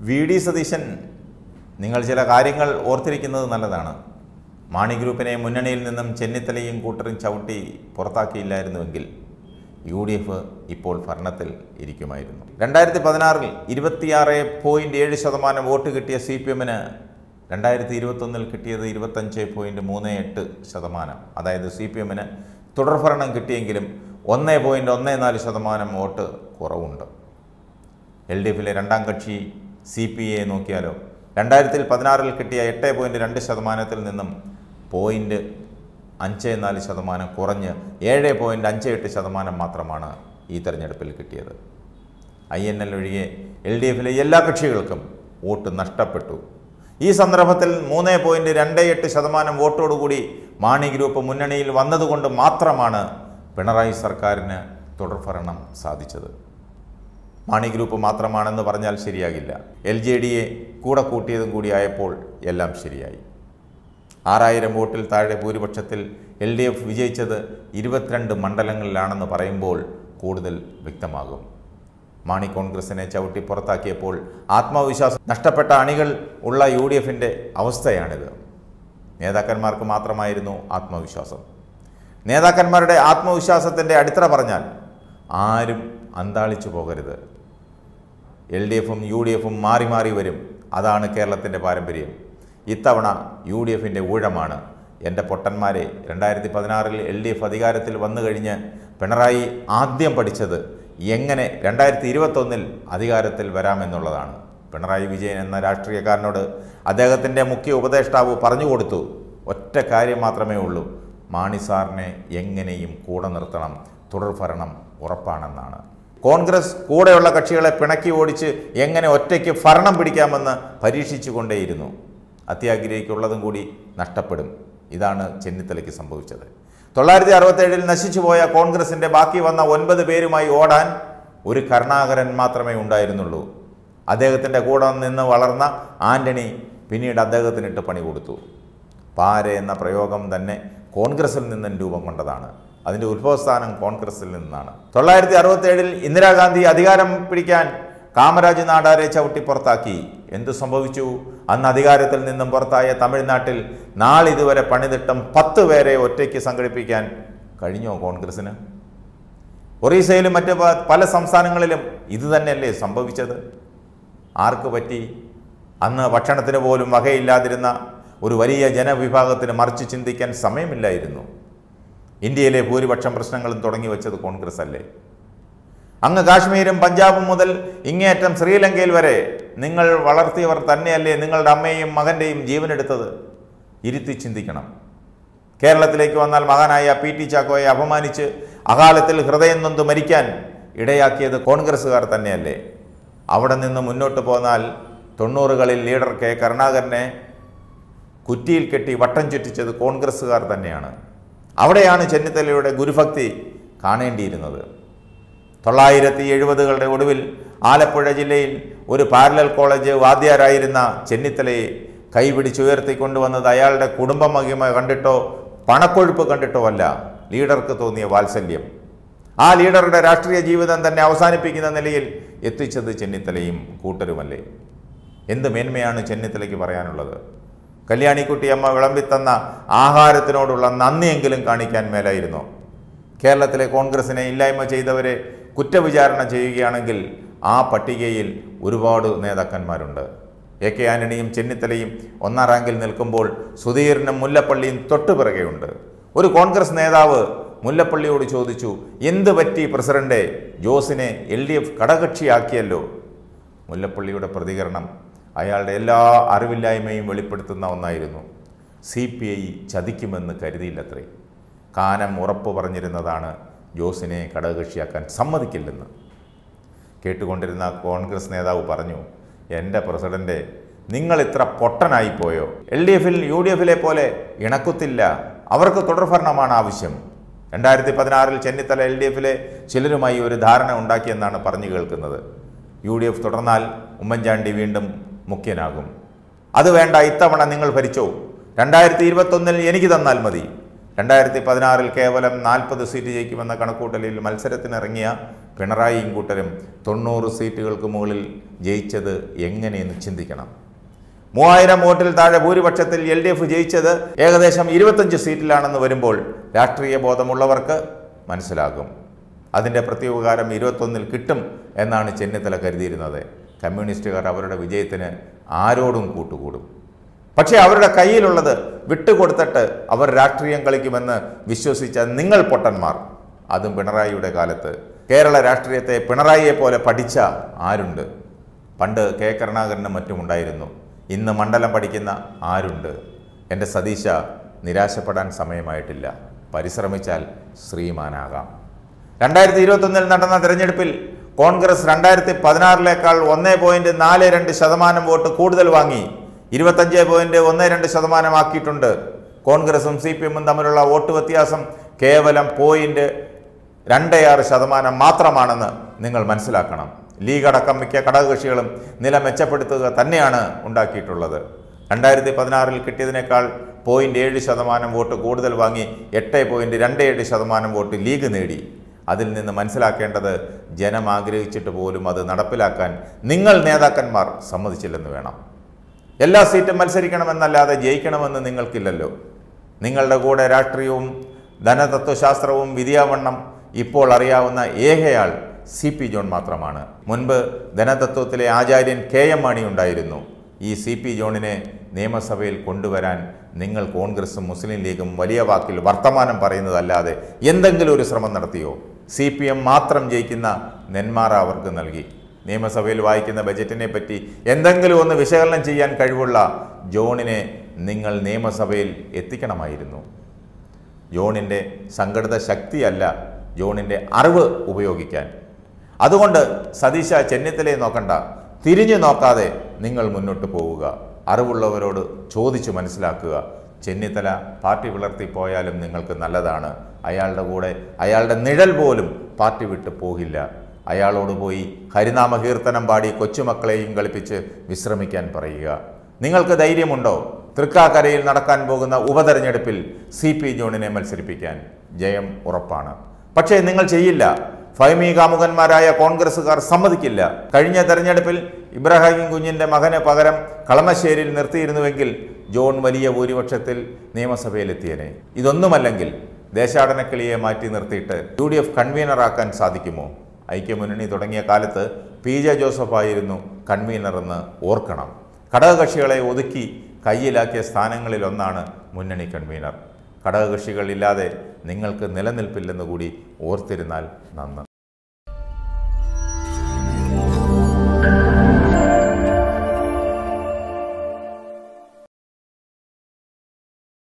V D Satheesan നിങ്ങൾ ചില കാര്യങ്ങൾ ഓർത്തിരിക്കുന്നത് നല്ലതാണ് മാണി ഗ്രൂപ്പിനെ മുന്നണിയിൽ നിന്നും ചെന്നിത്തലയും കൂട്ടരും ചവിട്ടി പുറത്താക്കിയില്ലായിരുന്നുവെങ്കിൽ യു ഡി എഫ് ഇപ്പോൾ ഭരണത്തിൽ ഇരിക്കുമായിരുന്നു രണ്ടായിരത്തി പതിനാറിൽ ഇരുപത്തിയാറ് പോയിൻറ്റ് ഏഴ് ശതമാനം വോട്ട് കിട്ടിയ സി പി എമ്മിന് രണ്ടായിരത്തി ഇരുപത്തൊന്നിൽ കിട്ടിയത് ഇരുപത്തഞ്ച് പോയിൻറ്റ് മൂന്ന് എട്ട് ശതമാനം അതായത് സി പി എമ്മിന് തുടർഭരണം കിട്ടിയെങ്കിലും ഒന്ന് പോയിൻറ്റ് ഒന്ന് നാല് ശതമാനം വോട്ട് കുറവുണ്ട് എൽ ഡി എഫിലെ രണ്ടാം കക്ഷി സി പി എ നോക്കിയാലോ രണ്ടായിരത്തിൽ പതിനാറിൽ കിട്ടിയ എട്ട് പോയിൻറ്റ് രണ്ട് ശതമാനത്തിൽ നിന്നും പോയിൻറ്റ് അഞ്ച് നാല് ശതമാനം കുറഞ്ഞ് ഏഴ് പോയിൻറ്റ് അഞ്ച് എട്ട് ശതമാനം മാത്രമാണ് ഈ തെരഞ്ഞെടുപ്പിൽ കിട്ടിയത് ഐ എൻ എൽ ഒഴികെ എൽ ഡി എഫിലെ എല്ലാ കക്ഷികൾക്കും വോട്ട് നഷ്ടപ്പെട്ടു ഈ സന്ദർഭത്തിൽ മൂന്ന് പോയിൻറ്റ് രണ്ട് എട്ട് ശതമാനം വോട്ടോടുകൂടി മാണി ഗ്രൂപ്പ് മുന്നണിയിൽ വന്നതുകൊണ്ട് മാത്രമാണ് പിണറായി സർക്കാരിന് തുടർഭരണം സാധിച്ചത് മാണി ഗ്രൂപ്പ് മാത്രമാണെന്ന് പറഞ്ഞാൽ ശരിയാകില്ല എൽ ജെ ഡിയെ കൂടെ കൂട്ടിയതും കൂടിയായപ്പോൾ എല്ലാം ശരിയായി ആറായിരം വോട്ടിൽ താഴെ ഭൂരിപക്ഷത്തിൽ എൽ ഡി എഫ് വിജയിച്ചത് ഇരുപത്തിരണ്ട് മണ്ഡലങ്ങളിലാണെന്ന് പറയുമ്പോൾ കൂടുതൽ വ്യക്തമാകും മാണി കോൺഗ്രസിനെ ചവിട്ടി പുറത്താക്കിയപ്പോൾ ആത്മവിശ്വാസം നഷ്ടപ്പെട്ട അണികൾ ഉള്ള യു ഡി എഫിൻ്റെ അവസ്ഥയാണിത് നേതാക്കന്മാർക്ക് മാത്രമായിരുന്നു ആത്മവിശ്വാസം നേതാക്കന്മാരുടെ ആത്മവിശ്വാസത്തിൻ്റെ അടിത്തറ പറഞ്ഞാൽ ആരും അന്താളിച്ചു പോകരുത് എൽ ഡി എഫും യു ഡി എഫും മാറി മാറി വരും അതാണ് കേരളത്തിൻ്റെ പാരമ്പര്യം ഇത്തവണ യു ഡി എഫിൻ്റെ ഊഴമാണ് എൻ്റെ പൊട്ടന്മാരെ രണ്ടായിരത്തി പതിനാറിൽ എൽ ഡി എഫ് അധികാരത്തിൽ വന്നു കഴിഞ്ഞ് പിണറായി ആദ്യം പഠിച്ചത് എങ്ങനെ രണ്ടായിരത്തി ഇരുപത്തൊന്നിൽ അധികാരത്തിൽ വരാമെന്നുള്ളതാണ് പിണറായി വിജയൻ എന്ന രാഷ്ട്രീയക്കാരനോട് അദ്ദേഹത്തിൻ്റെ മുഖ്യ ഉപദേഷ്ടാവ് പറഞ്ഞു കൊടുത്തു ഒറ്റ കാര്യം മാത്രമേ ഉള്ളൂ മാണി സാറിനെ എങ്ങനെയും കൂടെ നിർത്തണം തുടർഭരണം ഉറപ്പാണെന്നാണ് കോൺഗ്രസ് കൂടെയുള്ള കക്ഷികളെ പിണക്കി ഓടിച്ച് എങ്ങനെ ഒറ്റയ്ക്ക് ഭരണം പിടിക്കാമെന്ന് പരീക്ഷിച്ചു കൊണ്ടേയിരുന്നു അത്യാഗ്രഹിക്കുള്ളതും കൂടി നഷ്ടപ്പെടും ഇതാണ് ചെന്നിത്തലയ്ക്ക് സംഭവിച്ചത് തൊള്ളായിരത്തി അറുപത്തേഴിൽ നശിച്ചുപോയ കോൺഗ്രസിൻ്റെ ബാക്കി വന്ന ഒൻപത് പേരുമായി ഓടാൻ ഒരു കരുണാകരൻ മാത്രമേ ഉണ്ടായിരുന്നുള്ളൂ അദ്ദേഹത്തിൻ്റെ കൂടെ നിന്ന് വളർന്ന ആന്റണി പിന്നീട് അദ്ദേഹത്തിനിട്ട് പണി കൊടുത്തു പാര എന്ന പ്രയോഗം തന്നെ കോൺഗ്രസിൽ നിന്നും രൂപം കൊണ്ടതാണ് അതിൻ്റെ ഉത്ഭവസ്ഥാനം കോൺഗ്രസിൽ നിന്നാണ് തൊള്ളായിരത്തി അറുപത്തേഴിൽ ഇന്ദിരാഗാന്ധി അധികാരം പിടിക്കാൻ കാമരാജ് നാടാരെ ചവിട്ടി പുറത്താക്കി എന്തു സംഭവിച്ചു അന്ന് അധികാരത്തിൽ നിന്നും പുറത്തായ തമിഴ്നാട്ടിൽ നാളിതുവരെ പണിതിട്ടം പത്ത് പേരെ ഒറ്റയ്ക്ക് സംഘടിപ്പിക്കാൻ കഴിഞ്ഞോ കോൺഗ്രസിന് ഒറീസയിലും മറ്റ് പ- പല സംസ്ഥാനങ്ങളിലും ഇത് തന്നെയല്ലേ സംഭവിച്ചത് ആർക്ക് പറ്റി അന്ന് ഭക്ഷണത്തിന് പോലും വകയില്ലാതിരുന്ന ഒരു വലിയ ജനവിഭാഗത്തിന് മറിച്ച് ചിന്തിക്കാൻ സമയമില്ലായിരുന്നു ഇന്ത്യയിലെ ഭൂരിപക്ഷം പ്രശ്നങ്ങളും തുടങ്ങി വെച്ചത് കോൺഗ്രസ് അല്ലേ അങ്ങ് കാശ്മീരും പഞ്ചാബും മുതൽ ഇങ്ങേയറ്റം ശ്രീലങ്കയിൽ വരെ നിങ്ങൾ വളർത്തിയവർ തന്നെയല്ലേ നിങ്ങളുടെ അമ്മയെയും മകൻ്റെയും ജീവനെടുത്തത് ഇരുത്തി ചിന്തിക്കണം കേരളത്തിലേക്ക് വന്നാൽ മകനായ പി ടി ചാക്കോയെ അപമാനിച്ച് അകാലത്തിൽ ഹൃദയം നൊന്ത് മരിക്കാൻ ഇടയാക്കിയത് കോൺഗ്രസ്സുകാർ തന്നെയല്ലേ അവിടെ നിന്ന് മുന്നോട്ട് പോന്നാൽ തൊണ്ണൂറുകളിൽ ലീഡർ കെ കരുണാകരനെ കുറ്റിയിൽ കെട്ടി വട്ടം ചുറ്റിച്ചത് കോൺഗ്രസ്സുകാർ തന്നെയാണ് അവിടെയാണ് ചെന്നിത്തലയുടെ ഗുരുഭക്തി കാണേണ്ടിയിരുന്നത് തൊള്ളായിരത്തി എഴുപതുകളുടെ ഒടുവിൽ ആലപ്പുഴ ജില്ലയിൽ ഒരു പാരലൽ കോളേജ് വാദ്യാരായിരുന്ന ചെന്നിത്തലയെ കൈപിടിച്ചുയർത്തിക്കൊണ്ടുവന്നത് അയാളുടെ കുടുംബ മഹിമ കണ്ടിട്ടോ പണക്കൊഴുപ്പ് കണ്ടിട്ടോ അല്ല ലീഡർക്ക് തോന്നിയ വാത്സല്യം ആ ലീഡറുടെ രാഷ്ട്രീയ ജീവിതം തന്നെ അവസാനിപ്പിക്കുന്ന നിലയിൽ എത്തിച്ചത് ചെന്നിത്തലയും കൂട്ടരുമല്ലേ എന്ത് മേന്മയാണ് ചെന്നിത്തലയ്ക്ക് പറയാനുള്ളത് കല്യാണിക്കുട്ടിയമ്മ വിളമ്പിത്തന്ന ആഹാരത്തിനോടുള്ള നന്ദിയെങ്കിലും കാണിക്കാൻ മേലായിരുന്നോ കേരളത്തിലെ കോൺഗ്രസിനെ ഇല്ലായ്മ ചെയ്തവരെ കുറ്റവിചാരണ ചെയ്യുകയാണെങ്കിൽ ആ പട്ടികയിൽ ഒരുപാട് നേതാക്കന്മാരുണ്ട് എ കെ ആന്റണിയും ചെന്നിത്തലയും ഒന്നാം റാങ്കിൽ നിൽക്കുമ്പോൾ സുധീറിനും മുല്ലപ്പള്ളിയും തൊട്ടുപിറകെയുണ്ട് ഒരു കോൺഗ്രസ് നേതാവ് മുല്ലപ്പള്ളിയോട് ചോദിച്ചു എന്ത് പറ്റി പ്രസിഡന്റ് ജോസിനെ എൽ ഡി എഫ് ഘടകക്ഷിയാക്കിയല്ലോ മുല്ലപ്പള്ളിയുടെ പ്രതികരണം അയാളുടെ എല്ലാ അറിവില്ലായ്മയും വെളിപ്പെടുത്തുന്ന ഒന്നായിരുന്നു സി പി ഐ ചതിക്കുമെന്ന് കരുതിയില്ലത്രേ കാനം ഉറപ്പ് പറഞ്ഞിരുന്നതാണ് ജോസിനെ ഘടകകക്ഷിയാക്കാൻ സമ്മതിക്കില്ലെന്ന് കേട്ടുകൊണ്ടിരുന്ന കോൺഗ്രസ് നേതാവ് പറഞ്ഞു എൻ്റെ പ്രസിഡന്റ് നിങ്ങൾ ഇത്ര പൊട്ടനായിപ്പോയോ എൽ ഡി എഫിൽ യു ഡി എഫിലെ പോലെ ഇണക്കുത്തില്ല അവർക്ക് തുടർഭരണമാണ് ആവശ്യം രണ്ടായിരത്തി പതിനാറിൽ ചെന്നിത്തല എൽ ഡി എഫിലെ ചിലരുമായി ഒരു ധാരണ ഉണ്ടാക്കിയെന്നാണ് പറഞ്ഞു കേൾക്കുന്നത് യു ഡി എഫ് തുടർന്നാൽ ഉമ്മൻചാണ്ടി വീണ്ടും മുഖ്യനാകും അത് വേണ്ട ഇത്തവണ നിങ്ങൾ ഭരിച്ചോ രണ്ടായിരത്തി ഇരുപത്തൊന്നിൽ എനിക്ക് തന്നാൽ മതി രണ്ടായിരത്തി പതിനാറിൽ കേവലം നാൽപ്പത് സീറ്റ് ജയിക്കുമെന്ന കണക്കൂട്ടലിൽ മത്സരത്തിനിറങ്ങിയ പിണറായിയും കൂട്ടരും തൊണ്ണൂറ് സീറ്റുകൾക്ക് മുകളിൽ ജയിച്ചത് എങ്ങനെയെന്ന് ചിന്തിക്കണം മൂവായിരം വോട്ടിൽ താഴെ ഭൂരിപക്ഷത്തിൽ എൽ ഡി എഫ് ജയിച്ചത് ഏകദേശം ഇരുപത്തഞ്ച് സീറ്റിലാണെന്ന് വരുമ്പോൾ രാഷ്ട്രീയ ബോധമുള്ളവർക്ക് മനസ്സിലാകും അതിൻ്റെ പ്രത്യുപകാരം ഇരുപത്തൊന്നിൽ കിട്ടും എന്നാണ് ചെന്നിത്തല കരുതിയിരുന്നത് കമ്മ്യൂണിസ്റ്റുകാർ അവരുടെ വിജയത്തിന് ആരോടും കൂട്ടുകൂടും പക്ഷേ അവരുടെ കയ്യിലുള്ളത് വിട്ടുകൊടുത്തിട്ട് അവർ രാഷ്ട്രീയം കളിക്കുമെന്ന് വിശ്വസിച്ച നിങ്ങൾ പൊട്ടന്മാർ അതും പിണറായിയുടെ കാലത്ത് കേരള രാഷ്ട്രീയത്തെ പിണറായിയെ പോലെ പഠിച്ച ആരുണ്ട് പണ്ട് കെ കരുണാകരനും മറ്റും ഉണ്ടായിരുന്നു ഇന്ന് മണ്ഡലം പഠിക്കുന്ന ആരുണ്ട് എൻ്റെ സതീശ നിരാശപ്പെടാൻ സമയമായിട്ടില്ല പരിശ്രമിച്ചാൽ ശ്രീമാനാകാം രണ്ടായിരത്തി ഇരുപത്തൊന്നിൽ നടന്ന തെരഞ്ഞെടുപ്പിൽ കോൺഗ്രസ് രണ്ടായിരത്തി പതിനാറിലേക്കാൾ ഒന്ന് പോയിന്റ് നാല് രണ്ട് ശതമാനം വോട്ട് കൂടുതൽ വാങ്ങി ഇരുപത്തഞ്ച് പോയിന്റ് ഒന്ന് രണ്ട് ശതമാനമാക്കിയിട്ടുണ്ട് കോൺഗ്രസും സി പി എമ്മും തമ്മിലുള്ള വോട്ട് വ്യത്യാസം കേവലം പോയിന്റ് രണ്ട് ആറ് ശതമാനം മാത്രമാണെന്ന് നിങ്ങൾ മനസ്സിലാക്കണം ലീഗ് അടക്കം മിക്ക ഘടകകക്ഷികളും നില മെച്ചപ്പെടുത്തുക തന്നെയാണ് ഉണ്ടാക്കിയിട്ടുള്ളത് രണ്ടായിരത്തി പതിനാറിൽ കിട്ടിയതിനേക്കാൾ പോയിന്റ് ഏഴ് ശതമാനം വോട്ട് കൂടുതൽ വാങ്ങി എട്ട് പോയിന്റ് രണ്ട് ഏഴ് ശതമാനം വോട്ട് ലീഗ് നേടി അതിൽ നിന്ന് മനസ്സിലാക്കേണ്ടത് ജനം ആഗ്രഹിച്ചിട്ട് പോലും അത് നടപ്പിലാക്കാൻ നിങ്ങൾ നേതാക്കന്മാർ സമ്മതിച്ചില്ലെന്ന് വേണം എല്ലാ സീറ്റും മത്സരിക്കണമെന്നല്ലാതെ ജയിക്കണമെന്ന് നിങ്ങൾക്കില്ലല്ലോ നിങ്ങളുടെ കൂടെ രാഷ്ട്രീയവും ധനതത്വശാസ്ത്രവും വിധിയാവണ്ണം ഇപ്പോൾ അറിയാവുന്ന ഏകയാൾ സി പി ജോൺ മാത്രമാണ് മുൻപ് ധനതത്വത്തിലെ ആചാര്യൻ കെ എം മാണി ഉണ്ടായിരുന്നു ഈ സി പി ജോണിനെ നിയമസഭയിൽ കൊണ്ടുവരാൻ നിങ്ങൾ കോൺഗ്രസും മുസ്ലിം ലീഗും വലിയ വാക്കിൽ വർത്തമാനം പറയുന്നതല്ലാതെ എന്തെങ്കിലും ഒരു ശ്രമം നടത്തിയോ സി പി എം മാത്രം ജയിക്കുന്ന നെന്മാറ അവർക്ക് നൽകി നിയമസഭയിൽ വായിക്കുന്ന ബജറ്റിനെ പറ്റി എന്തെങ്കിലും ഒന്ന് വിശകലനം ചെയ്യാൻ കഴിവുള്ള ജോണിനെ നിങ്ങൾ നിയമസഭയിൽ എത്തിക്കണമായിരുന്നു ജോണിൻ്റെ സംഘടിത ശക്തിയല്ല ജോണിൻ്റെ അറിവ് ഉപയോഗിക്കാൻ അതുകൊണ്ട് സതീശ ചെന്നിത്തലയെ നോക്കണ്ട തിരിഞ്ഞു നോക്കാതെ നിങ്ങൾ മുന്നോട്ട് പോവുക അറിവുള്ളവരോട് ചോദിച്ചു മനസ്സിലാക്കുക ചെന്നിത്തല പാർട്ടി വിളർത്തി പോയാലും നിങ്ങൾക്ക് നല്ലതാണ് അയാളുടെ കൂടെ അയാളുടെ നിഴൽ പോലും പാർട്ടി വിട്ട് പോകില്ല അയാളോട് പോയി ഹരിനാമ കീർത്തനം പാടി കൊച്ചുമക്കളെയും കളിപ്പിച്ച് വിശ്രമിക്കാൻ പറയുക നിങ്ങൾക്ക് ധൈര്യമുണ്ടോ തൃക്കാക്കരയിൽ നടക്കാൻ പോകുന്ന ഉപതെരഞ്ഞെടുപ്പിൽ സി പി ജോണിനെ മത്സരിപ്പിക്കാൻ ജയം ഉറപ്പാണ് പക്ഷേ നിങ്ങൾ ചെയ്യില്ല ഫൈമി കാമുകന്മാരായ കോൺഗ്രസ്സുകാർ സമ്മതിക്കില്ല കഴിഞ്ഞ തെരഞ്ഞെടുപ്പിൽ ഇബ്രാഹിം കുഞ്ഞിന്റെ മകന് പകരം കളമശ്ശേരിയിൽ നിർത്തിയിരുന്നുവെങ്കിൽ ജോൺ വലിയ ഭൂരിപക്ഷത്തിൽ നിയമസഭയിലെത്തിയനെ ഇതൊന്നുമല്ലെങ്കിൽ ദേശാടനക്കിളിയെ മാറ്റി നിർത്തിയിട്ട് യു ഡി എഫ് കൺവീനറാക്കാൻ സാധിക്കുമോ ഐക്യമുന്നണി തുടങ്ങിയ കാലത്ത് പി ജെ ജോസഫായിരുന്നു കൺവീനറെന്ന് ഓർക്കണം ഘടകകക്ഷികളെ ഒതുക്കി കയ്യിലാക്കിയ സ്ഥാനങ്ങളിലൊന്നാണ് മുന്നണി കൺവീനർ ഘടകകക്ഷികളില്ലാതെ നിങ്ങൾക്ക് നിലനിൽപ്പില്ലെന്ന് കൂടി ഓർത്തിരുന്നാൽ നന്ന്